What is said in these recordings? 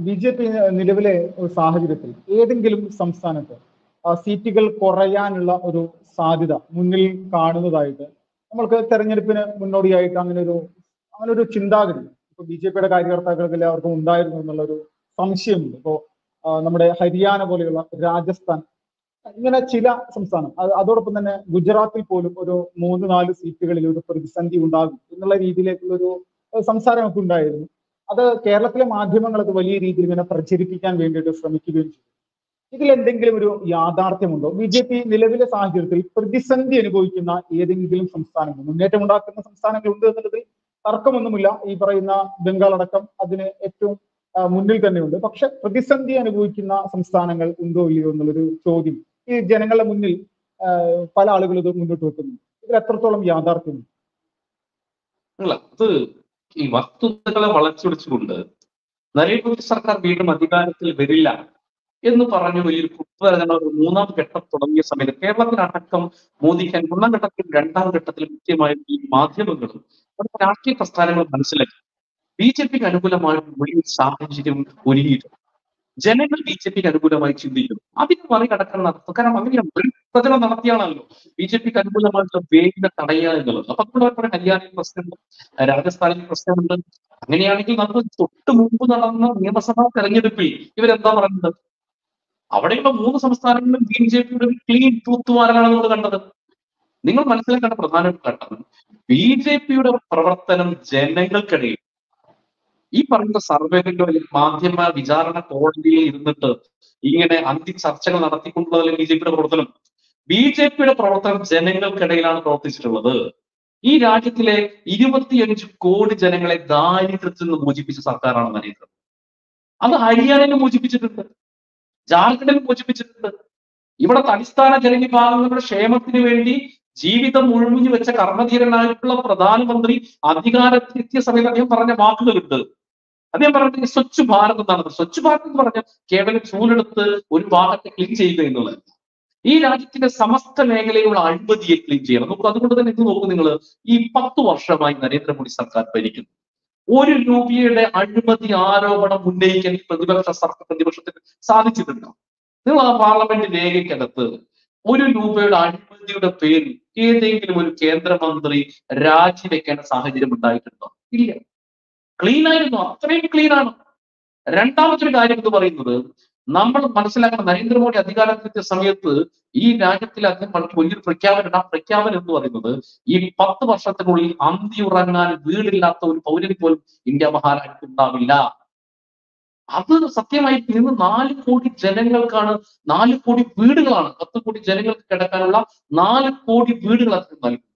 B J P നിലവിലെ ഒരു സാഹചര്യത്തിൽ ഏതെങ്കിലും സംസ്ഥാനത്ത് ആ, സീറ്റുകൾ കുറയാനുള്ള ഒരു സാധ്യത മുന്നിൽ കാണുന്നതായിട്ട് നമ്മൾക്ക് തെരഞ്ഞെടുപ്പിന് മുന്നോടിയായിട്ട് അങ്ങനെ ഒരു അങ്ങനെ ഒരു ചിന്താഗതി ഇപ്പൊ ബി ജെ പിയുടെ കാര്യകർത്താക്കൾക്ക് എല്ലാവർക്കും ഉണ്ടായിരുന്നു എന്നുള്ളൊരു സംശയമുണ്ട് ഇപ്പോ ആ, നമ്മുടെ ഹരിയാന പോലെയുള്ള രാജസ്ഥാൻ ഇങ്ങനെ ചില സംസ്ഥാനം അത് അതോടൊപ്പം തന്നെ ഗുജറാത്തിൽ പോലും ഒരു മൂന്ന് നാല് സീറ്റുകളിൽ ഒരു പ്രതിസന്ധി ഉണ്ടാകും എന്നുള്ള രീതിയിലേക്കുള്ള ഒരു സംസാരമൊക്കെ ഉണ്ടായിരുന്നു അത് കേരളത്തിലെ മാധ്യമങ്ങൾ അത് വലിയ രീതിയിൽ ഇങ്ങനെ പ്രചരിപ്പിക്കാൻ വേണ്ടിയിട്ട് ശ്രമിക്കുകയും ചെയ്തു ഇതിൽ എന്തെങ്കിലും ഒരു യാഥാർത്ഥ്യമുണ്ടോ ബി ജെ പി നിലവിലെ സാഹചര്യത്തിൽ പ്രതിസന്ധി അനുഭവിക്കുന്ന ഏതെങ്കിലും സംസ്ഥാനങ്ങൾ മുന്നേറ്റം ഉണ്ടാക്കുന്ന സംസ്ഥാനങ്ങൾ ഉണ്ട് എന്നുള്ളതിൽ തർക്കമൊന്നുമില്ല ഈ പറയുന്ന ബംഗാൾ അടക്കം അതിന് ഏറ്റവും ആ, മുന്നിൽ തന്നെയുണ്ട് പക്ഷെ പ്രതിസന്ധി അനുഭവിക്കുന്ന സംസ്ഥാനങ്ങൾ ഉണ്ടോ ഇല്ലയോ എന്നുള്ളൊരു ചോദ്യം ഈ ജനങ്ങളുടെ മുന്നിൽ ആ, പല ആളുകളും ഇത് മുന്നോട്ട് വെക്കുന്നു ഇതിൽ എത്രത്തോളം യാഥാർത്ഥ്യമുണ്ട് അല്ല അത് ഈ വസ്തുതകളെ വളച്ചൊടിച്ചുകൊണ്ട് നരേന്ദ്രമോദി സർക്കാർ വീണ്ടും അധികാരത്തിൽ വരില്ല എന്ന് പറഞ്ഞു വലിയൊരു കുപ്രചരണ ഒരു മൂന്നാം ഘട്ടം തുടങ്ങിയ സമയത്ത് കേരളത്തിലടക്കം മോദിക്കാൻ ഒന്നാം ഘട്ടത്തിൽ രണ്ടാം ഘട്ടത്തിൽ കൃത്യമായി ഈ മാധ്യമങ്ങളും അവരുടെ രാഷ്ട്രീയ പ്രസ്ഥാനങ്ങളും മനസ്സിലാക്കി ബി ജെ പിക്ക് അനുകൂലമായിട്ട് വലിയൊരു സാഹചര്യം ഒരുങ്ങിയിട്ടുണ്ട് ജനങ്ങൾ ബി ജെ പിക്ക് അനുകൂലമായി ചിന്തിക്കുന്നു അതിന് മറികടക്കാൻ നടത്തും കാരണം അങ്ങനെയാണ് ഒരു പ്രചരണം നടത്തിയാണല്ലോ ബി ജെ പിക്ക് അനുകൂലമായിട്ടുള്ള വേഗത തടയുക എന്നുള്ളത് അപ്പൊ അതുകൊണ്ട് അവരുടെ ഹരിയാനയിൽ പ്രശ്നമുണ്ട് രാജസ്ഥാനിൽ പ്രശ്നമുണ്ട് അങ്ങനെയാണെങ്കിൽ നമ്മൾ തൊട്ട് മുമ്പ് നടന്ന നിയമസഭാ തെരഞ്ഞെടുപ്പിൽ ഇവരെന്താ പറയുന്നത് അവിടെയുള്ള മൂന്ന് സംസ്ഥാനങ്ങളിലും ബി ജെ പിയുടെ ഒരു ക്ലീൻ ടൂത്ത് വാരലാണ് നമ്മൾ കണ്ടത് നിങ്ങൾ മനസ്സിലാക്കേണ്ട പ്രധാന ഘട്ടം ബി ജെ പിയുടെ പ്രവർത്തനം ജനങ്ങൾക്കിടയിൽ ഈ പറയുന്ന സർവേകളിലോ അല്ലെങ്കിൽ മാധ്യമ വിചാരണ കോടതിയിൽ ഇരുന്നിട്ട് ഇങ്ങനെ അന്തി ചർച്ചകൾ നടത്തിക്കൊണ്ടുള്ള ബി ജെ പിയുടെ പ്രവർത്തനം ബി ജെ പിയുടെ പ്രവർത്തനം ജനങ്ങൾക്കിടയിലാണ് പ്രവർത്തിച്ചിട്ടുള്ളത് ഈ രാജ്യത്തിലെ ഇരുപത്തിയഞ്ച് കോടി ജനങ്ങളെ ദാരിദ്ര്യത്തിൽ നിന്ന് മോചിപ്പിച്ച സർക്കാരാണ് നരേന്ദ്ര അത് ഹരിയാനയിൽ മോചിപ്പിച്ചിട്ടുണ്ട് ജാർഖണ്ഡിൽ മോചിപ്പിച്ചിട്ടുണ്ട് ഇവിടുത്തെ അടിസ്ഥാന ജനവിഭാഗങ്ങളുടെ ക്ഷേമത്തിന് വേണ്ടി ജീവിതം മുഴുമിഞ്ഞു വെച്ച കർമ്മധീരനായിട്ടുള്ള പ്രധാനമന്ത്രി അധികാരത്തിലെത്തിയ സമയത്ത് അദ്ദേഹം പറഞ്ഞ വാക്കുകളുണ്ട് അദ്ദേഹം പറഞ്ഞത് സ്വച്ഛ് ഭാരത് എന്നാണ് സ്വച്ഛ് ഭാരത് എന്ന് പറഞ്ഞ കേവലം ചൂലെടുത്ത് ഒരു ഭാഗത്തെ ക്ലീൻ ചെയ്യുക എന്നുള്ളത് ഈ രാജ്യത്തിന്റെ സമസ്ത മേഖലയിലുള്ള അഴിമതിയെ ക്ലീൻ ചെയ്യണം നമുക്ക് അതുകൊണ്ട് തന്നെ ഇത് നോക്കൂ നിങ്ങൾ ഈ പത്ത് വർഷമായി നരേന്ദ്രമോദി സർക്കാർ ഭരിക്കുന്നു ഒരു രൂപയുടെ അഴിമതി ആരോപണം ഉന്നയിക്കാൻ ഈ പ്രതിപക്ഷ സർക്കാർ പ്രതിപക്ഷത്തിന് സാധിച്ചിട്ടുണ്ടോ നിങ്ങൾ ആ പാർലമെന്റ് രേഖയ്ക്കകത്ത് ഒരു രൂപയുടെ അഴിമതിയുടെ പേരിൽ ഏതെങ്കിലും ഒരു കേന്ദ്രമന്ത്രി രാജിവെക്കേണ്ട സാഹചര്യം ഉണ്ടായിട്ടുണ്ടോ ഇല്ല ക്ലീൻ ആയിരുന്നു അത്രയും ക്ലീൻ ആണ് രണ്ടാമത്തെ ഒരു കാര്യം എന്ന് പറയുന്നത് നമ്മൾ മനസ്സിലാക്കണം നരേന്ദ്രമോദി അധികാരത്തിലെത്തിയ സമയത്ത് ഈ രാജ്യത്തിൽ അദ്ദേഹം വളരെ വലിയൊരു പ്രഖ്യാപനം ആ പ്രഖ്യാപനം എന്ന് പറയുന്നത് ഈ പത്ത് വർഷത്തിനുള്ളിൽ അന്തി ഉറങ്ങാൻ വീടില്ലാത്ത ഒരു പൗരന് പോലും ഇന്ത്യ മഹാരാജ്യത്ത് ഉണ്ടാവില്ല അത് സത്യമായി ഇന്ന് നാല് കോടി ജനങ്ങൾക്കാണ് നാല് കോടി വീടുകളാണ് പത്ത് കോടി ജനങ്ങൾക്ക് കിടക്കാനുള്ള നാല് കോടി വീടുകൾ അദ്ദേഹം നൽകുന്നു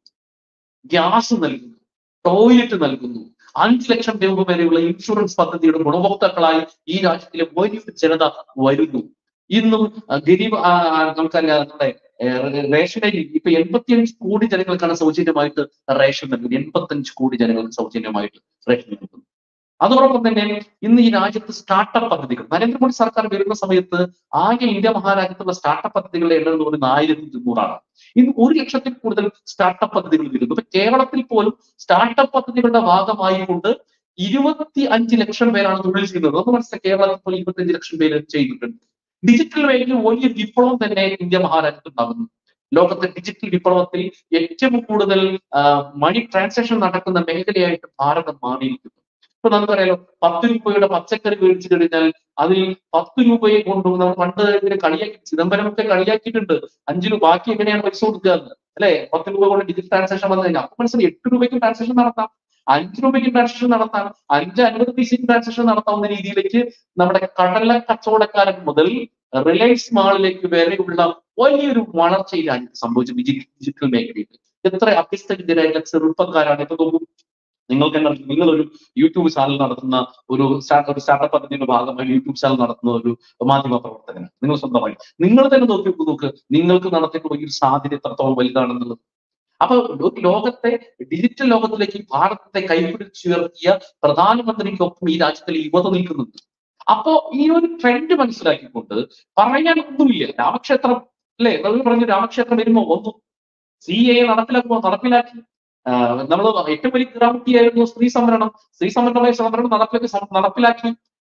ഗ്യാസ് നൽകുന്നു ടോയ്ലറ്റ് നൽകുന്നു അഞ്ച് ലക്ഷം രൂപ വരെയുള്ള ഇൻഷുറൻസ് പദ്ധതിയുടെ ഗുണഭോക്താക്കളായി ഈ രാജ്യത്തിലെ വലിയൊരു ജനത വരുന്നു ഇന്നും ആ, ഗരീബ് ആ, ആ, നമുക്കറിയാം നമ്മുടെ ഏഹ്, റേഷനരി ഇപ്പൊ എൺപത്തിയഞ്ച് കോടി ജനങ്ങൾക്കാണ് സൗജന്യമായിട്ട് റേഷൻ നൽകുന്നത് എൺപത്തഞ്ച് കോടി ജനങ്ങൾക്ക് സൗജന്യമായിട്ട് റേഷൻ നൽകുന്നു അതോടൊപ്പം തന്നെ ഇന്ന് ഈ രാജ്യത്ത് സ്റ്റാർട്ടപ്പ് പദ്ധതികൾ നരേന്ദ്രമോദി സർക്കാർ വരുന്ന സമയത്ത് ആകെ ഇന്ത്യ മഹാരാജ്യത്തുള്ള സ്റ്റാർട്ടപ്പ് പദ്ധതികളുടെ എണ്ണം എന്ന് പറയുന്നത് ആയിരത്തി ഇരുന്നൂറാണ് ഇന്ന് ഒരു ലക്ഷത്തിൽ കൂടുതൽ സ്റ്റാർട്ടപ്പ് പദ്ധതികൾ വരുന്നു ഇപ്പൊ കേരളത്തിൽ പോലും സ്റ്റാർട്ടപ്പ് പദ്ധതികളുടെ ഭാഗമായിക്കൊണ്ട് ഇരുപത്തി അഞ്ച് ലക്ഷം പേരാണ് തൊഴിൽ ചെയ്യുന്നത് ഒന്ന് മനസ്സിലാക്കി കേരളത്തിൽ പോലും ഇരുപത്തി അഞ്ച് ലക്ഷം പേര് ചെയ്തിട്ടുണ്ട് ഡിജിറ്റൽ മേഖലയിൽ വലിയ വിപ്ലവം തന്നെ ഇന്ത്യ മഹാരാജ്യത്ത് ഉണ്ടാകുന്നു ലോകത്തെ ഡിജിറ്റൽ വിപ്ലവത്തിൽ ഏറ്റവും കൂടുതൽ മണി ട്രാൻസാക്ഷൻ നടക്കുന്ന മേഖലയായിട്ട് ഭാരതം മാറിയിരിക്കുന്നു ഇപ്പൊ നമുക്കറിയാലോ പത്ത് രൂപയുടെ പച്ചക്കറി മേടിച്ചു കഴിഞ്ഞാൽ അതിൽ പത്ത് രൂപയെ കൊണ്ടും നമ്മൾ പണ്ട് ഇതിനെ കളിയാക്കി ചിദംബരമൊക്കെ കളിയാക്കിയിട്ടുണ്ട് അഞ്ചു രൂപ ബാക്കി എങ്ങനെയാണ് പൈസ കൊടുക്കുക എന്ന് അല്ലെ പത്ത് രൂപ കൊണ്ട് ഡിജിറ്റൽ ട്രാൻസാക്ഷൻ വന്നു കഴിഞ്ഞാൽ അപ്പൊ മനസ്സിലായി എട്ട് രൂപയ്ക്ക് ട്രാൻസാക്ഷൻ നടത്താം അഞ്ച് രൂപയ്ക്ക് ട്രാൻസാക്ഷൻ നടത്താം അഞ്ച് അൻപത് പൈസ ട്രാൻസാക്ഷൻ നടത്താവുന്ന രീതിയിലേക്ക് നമ്മുടെ കടല കച്ചവടക്കാരൻ മുതൽ റിലയൻസ് മാളിലേക്ക് വരെയുള്ള വലിയൊരു വളർച്ച ഈ രാജ്യത്ത് സംഭവിച്ചു ഡിജിറ്റൽ ഡിജിറ്റൽ മേഖലയിൽ എത്ര അഭ്യസ്തവിദ്യരായിട്ടുള്ള ചെറുപ്പക്കാരാണ് ഇപ്പൊ നോക്കൂ നിങ്ങൾക്ക് തന്നെ അറിയാം, നിങ്ങളൊരു യൂട്യൂബ് ചാനൽ നടത്തുന്ന ഒരു സ്റ്റാർട്ട് ഒരു സ്റ്റാർട്ടപ്പ് പദ്ധതിയുടെ ഭാഗമായി യൂട്യൂബ് ചാനൽ നടത്തുന്ന ഒരു മാധ്യമ പ്രവർത്തകനാണ് നിങ്ങൾ സ്വന്തമായി നിങ്ങൾ തന്നെ നോക്കി നോക്ക് നിങ്ങൾക്ക് നടത്തിയിട്ടുള്ള വലിയൊരു സാധ്യത എത്രത്തോളം വലുതാണെന്നുള്ളത് അപ്പൊ ഒരു ലോകത്തെ ഡിജിറ്റൽ ലോകത്തിലേക്ക് ഭാരതത്തെ കൈപിടിച്ചുയർത്തിയ പ്രധാനമന്ത്രിക്കൊപ്പം ഈ രാജ്യത്തിലെ യുവത നിൽക്കുന്നുണ്ട് അപ്പോ ഈ ഒരു ട്രെൻഡ് മനസ്സിലാക്കിക്കൊണ്ട് പറയാൻ ഒന്നുമില്ല രാമക്ഷേത്രം അല്ലെ നമ്മൾ പറഞ്ഞു രാമക്ഷേത്രം വരുമ്പോ ഒന്നും സി എ നടപ്പിലാക്കുമോ നടപ്പിലാക്കി നമ്മൾ ഏറ്റവും വലിയ ഗ്രാമത്തിയായിരുന്നു സ്ത്രീ സംവരണം സ്ത്രീ സംവരണമായ സംവരണം നടപ്പിലാക്കി സം- നടപ്പിലാക്കി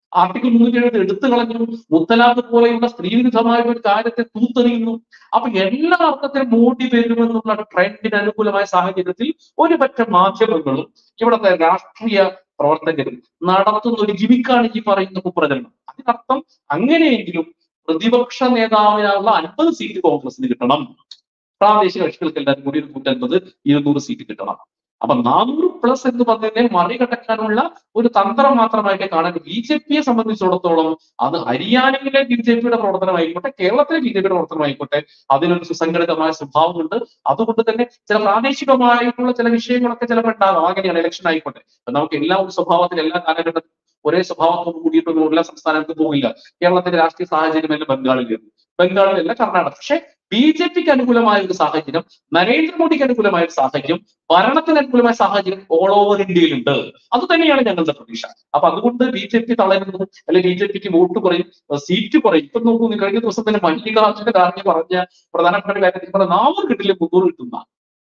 ആർട്ടിക്കിൾ മുന്നൂറ്റി എഴുപത് എടുത്തു കളഞ്ഞു മുത്തലാഖ് പോലെയുള്ള സ്ത്രീവിരുദ്ധമായ ഒരു കാര്യത്തെ തൂത്തെറിയുന്നു അപ്പൊ എല്ലാ അർത്ഥത്തിലും മോഡി വരുമെന്നുള്ള ട്രെൻഡിന് അനുകൂലമായ സാഹചര്യത്തിൽ ഒരു പറ്റ മാധ്യമങ്ങളും ഇവിടുത്തെ രാഷ്ട്രീയ പ്രവർത്തകരും നടത്തുന്ന ഒരു ജിമിക്കാണ് ഈ പറയുന്ന കുപ്രചരണം അതിനർത്ഥം അങ്ങനെയെങ്കിലും പ്രതിപക്ഷ നേതാവിനുള്ള അൻപത് സീറ്റ് കോൺഗ്രസിന് കിട്ടണം പ്രാദേശിക കക്ഷികൾക്ക് എല്ലാവരും കൂടി ഒരു നൂറ്റൻപത് ഇരുന്നൂറ് സീറ്റ് കിട്ടണം അപ്പൊ നാനൂറ് പ്ലസ് എന്ന് പറഞ്ഞതിനെ മറികടക്കാനുള്ള ഒരു തന്ത്രം മാത്രമായിട്ട് കാണാൻ ബി ജെ പിയെ സംബന്ധിച്ചിടത്തോളം അത് ഹരിയാനയിലെ ബി ജെ പിയുടെ പ്രവർത്തനമായിക്കോട്ടെ കേരളത്തിലെ ബി ജെ പിയുടെ പ്രവർത്തനമായിക്കോട്ടെ അതിനൊരു സുസംഘടിതമായ സ്വഭാവമുണ്ട് അതുകൊണ്ട് തന്നെ ചില പ്രാദേശികമായിട്ടുള്ള ചില വിഷയങ്ങളൊക്കെ ചിലപ്പോൾ ഉണ്ടാകാം അങ്ങനെയാണ് ഇലക്ഷൻ ആയിക്കോട്ടെ അപ്പൊ നമുക്ക് എല്ലാ ഒരു സ്വഭാവത്തിൽ എല്ലാ കാലഘട്ടത്തിലും ഒരേ സ്വഭാവത്തോട് കൂടിയിട്ടൊന്നും എല്ലാ സംസ്ഥാനത്തും പോകില്ല കേരളത്തിന്റെ രാഷ്ട്രീയ സാഹചര്യം എല്ലാം ബംഗാളിലുണ്ട് ബംഗാളിലല്ല കർണാടക പക്ഷെ ബി ജെ പിക്ക് അനുകൂലമായ ഒരു സാഹചര്യം നരേന്ദ്രമോദിക്ക് അനുകൂലമായ ഒരു സാഹചര്യം ഭരണത്തിന് അനുകൂലമായ സാഹചര്യം ഓൾ ഓവർ ഇന്ത്യയിലുണ്ട് അത് തന്നെയാണ് ഞങ്ങളുടെ പ്രതീക്ഷ അപ്പൊ അതുകൊണ്ട് ബി ജെ പി തളരുന്നു അല്ലെങ്കിൽ ബി ജെ പിക്ക് വോട്ട് കുറയും ഏഹ് സീറ്റ് കുറയും ഇപ്പൊ നോക്കൂ നീ കഴിഞ്ഞ ദിവസം തന്നെ മല്ലികാർജുന ഖാർഗെ പറഞ്ഞ പ്രധാനപ്പെട്ട ഒരു കാര്യത്തിൽ പറഞ്ഞ നാനൂറ് കിട്ടില്ല മുന്നൂറ് കിട്ടുന്ന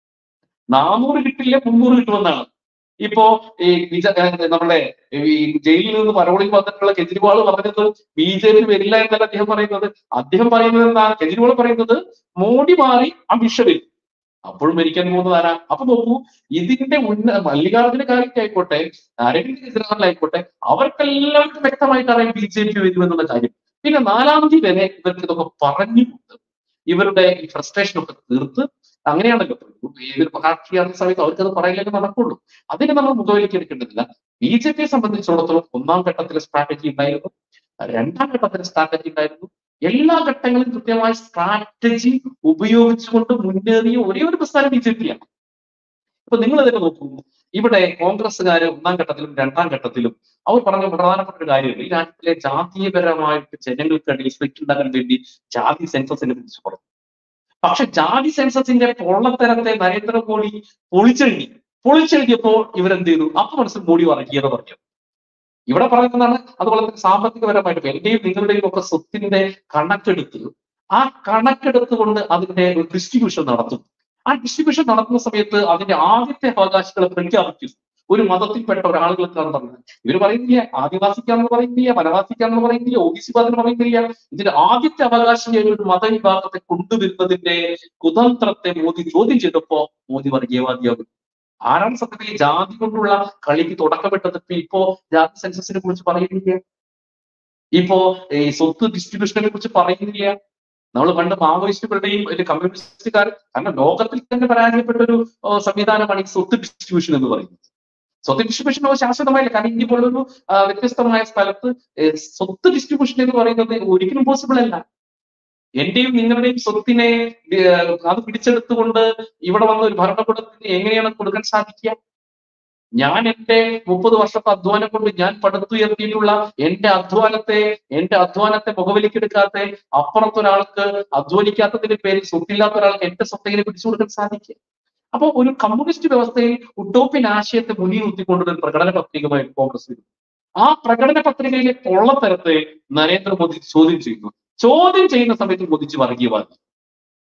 നാനൂറ് കിട്ടില്ല മുന്നൂറ് കിട്ടുമെന്നാണ് ഇപ്പോ ഈ വിജ ഏഹ് നമ്മുടെ ഈ ജയിലിൽ നിന്ന് പരോളിൽ വന്നിട്ടുള്ള കെജ്രിവാൾ പറഞ്ഞത് ബി ജെ പി വരില്ല എന്നല്ല അദ്ദേഹം പറയുന്നത് അദ്ദേഹം പറയുന്നത് എന്താ കെജ്രിവാൾ പറയുന്നത് മോഡി മാറി അമിത് ഷാ വരും അപ്പോഴും ഭരിക്കാൻ പോകുന്നത് ആരാ അപ്പൊ നോക്കൂ ഇതിന്റെ ഉന്ന മല്ലികാർജുന ഖാർഗെ ആയിക്കോട്ടെ അരവിന്ദ് കെജ്രിവാൾ ആയിക്കോട്ടെ അവർക്കെല്ലാവർക്കും വ്യക്തമായിട്ട് അറിയാം ബി ജെ പി വരുമെന്നുള്ള കാര്യം പിന്നെ നാലാം തീയതി വരെ ഇവർക്ക് ഇതൊക്കെ പറഞ്ഞുകൊണ്ട് ഇവരുടെ ഈ ഫ്രസ്ട്രേഷൻ ഒക്കെ തീർത്ത് അങ്ങനെയാണല്ലോ ഏതൊരു രാഷ്ട്രീയ സമയത്ത് അവർക്ക് അത് പറയില്ലെങ്കിൽ നടക്കുള്ളൂ അതിന് നമ്മൾ മുഖവിലേക്ക് എടുക്കേണ്ടതില്ല ബി ജെ പിയെ സംബന്ധിച്ചിടത്തോളം ഒന്നാം ഘട്ടത്തിലെ സ്ട്രാറ്റജി ഉണ്ടായിരുന്നു രണ്ടാം ഘട്ടത്തിലെ സ്ട്രാറ്റജി ഉണ്ടായിരുന്നു എല്ലാ ഘട്ടങ്ങളിലും കൃത്യമായ സ്ട്രാറ്റജി ഉപയോഗിച്ചുകൊണ്ട് മുന്നേറിയ ഒരേ ഒരു പ്രസ്ഥാനം ബി ജെ പിയാണ് ഇപ്പൊ നിങ്ങൾ തന്നെ നോക്കൂ ഇവിടെ കോൺഗ്രസ്സുകാര് ഒന്നാം ഘട്ടത്തിലും രണ്ടാം ഘട്ടത്തിലും അവർ പറഞ്ഞ പ്രധാനപ്പെട്ട ഒരു കാര്യം ഈ രാജ്യത്തിലെ ജാതീയപരമായിട്ട് ജനങ്ങൾക്കിടയിൽ സ്പ്ലിറ്റ് ഉണ്ടാക്കാൻ വേണ്ടി ജാതി സെൻസസിനെ കുറിച്ച് പറഞ്ഞു പക്ഷെ ജാതി സെൻസസിന്റെ പൊള്ളത്തരത്തെ നരേന്ദ്രമോദി പൊളിച്ചെഴുതി പൊളിച്ചെഴുതിയപ്പോ ഇവരെന്ത് ചെയ്തു അപ്പൊ മനസ്സിൽ മോഡി വർഗീയത പറഞ്ഞു ഇവിടെ പറയുന്നതാണ് അതുപോലെ തന്നെ സാമ്പത്തികപരമായിട്ട് എന്റെയും നിങ്ങളുടെയും ഒക്കെ സ്വത്തിന്റെ കണക്കെടുത്ത് ആ കണക്കെടുത്തുകൊണ്ട് അതിന്റെ ഒരു ഡിസ്ട്രിബ്യൂഷൻ നടത്തും ആ ഡിസ്ട്രിബ്യൂഷൻ നടത്തുന്ന സമയത്ത് അതിന്റെ ആദ്യത്തെ അവകാശികളെ പ്രഖ്യാപിക്കും ഒരു മതത്തിൽപ്പെട്ട ഒരാളുകൾക്കാണ് പറഞ്ഞത് ഇവർ പറയുന്നില്ല ആദിവാസിക്കാണെന്ന് പറയുന്നില്ല വനവാസിക്കാണെന്ന് പറയുന്നില്ല ഒ ബി സി എന്ന് പറയുന്നില്ല ഇതിന്റെ ആദ്യത്തെ അവകാശിയെ ഒരു മതവിഭാഗത്തെ കൊണ്ടുവരുന്നതിന്റെ കുതന്ത്രത്തെ മോദി ചോദ്യം ചെയ്തപ്പോ മോദി വർഗീയവാദിയാകും ആരാണ് സത്യത്തിൽ ഈ ജാതി കൊണ്ടുള്ള കളിക്ക് തുടക്കമിട്ടത് ഇപ്പൊ ഇപ്പോ ജാതി സെൻസസിനെ കുറിച്ച് പറയുന്നില്ല ഇപ്പോ ഈ സ്വത്ത് ഡിസ്ട്രിബ്യൂഷനെ കുറിച്ച് പറയുന്നില്ല നമ്മൾ പണ്ട് മാവോയിസ്റ്റുകളുടെയും ഒരു കമ്മ്യൂണിസ്റ്റുകാർ കാരണം ലോകത്തിൽ തന്നെ പരാജയപ്പെട്ട ഒരു ഏഹ്, സംവിധാനമാണ് ഈ സ്വത്ത് ഡിസ്ട്രിബ്യൂഷൻ എന്ന് പറയുന്നത് സ്വത്ത് ഡിസ്ട്രിബ്യൂഷൻ ഒരു ശാശ്വതമായില്ല കാരണം ഇന്ത്യ പോലൊരു ആ, വ്യത്യസ്തമായ സ്ഥലത്ത് ഏഹ്, സ്വത്ത് ഡിസ്ട്രിബ്യൂഷൻ എന്ന് പറയുന്നത് ഒരിക്കലും പോസിബിൾ അല്ല എന്റെയും നിങ്ങളുടെയും സ്വത്തിനെ ഏഹ്, അത് പിടിച്ചെടുത്തുകൊണ്ട് ഇവിടെ വന്ന ഒരു ഭരണകൂടത്തിന് എങ്ങനെയാണ് കൊടുക്കാൻ സാധിക്കുക ഞാൻ എന്റെ മുപ്പത് വർഷത്തെ അധ്വാനം കൊണ്ട് ഞാൻ പടുത്തുയർത്തിയിട്ടുള്ള എന്റെ അധ്വാനത്തെ എന്റെ അധ്വാനത്തെ മുഖവിലേക്കെടുക്കാത്ത അപ്പുറത്തൊരാൾക്ക് അധ്വാനിക്കാത്തതിന്റെ പേരിൽ സ്വത്തില്ലാത്ത ഒരാൾക്ക് എന്റെ സ്വത്തേനെ പിടിച്ചു കൊടുക്കാൻ സാധിക്കുക അപ്പൊ ഒരു കമ്മ്യൂണിസ്റ്റ് വ്യവസ്ഥയിൽ ഉട്ടോപ്യൻ ആശയത്തെ മുന്നിൽ നിർത്തിക്കൊണ്ടുള്ള ഒരു പ്രകടന പത്രികമായി കോൺഗ്രസ് വരും ആ പ്രകടന പത്രികയിലെ പൊള്ളത്തരത്തെ നരേന്ദ്രമോദി ചോദ്യം ചെയ്യുന്നു ചോദ്യം ചെയ്യുന്ന സമയത്ത് മോദിച്ച് വർഗീയവാദി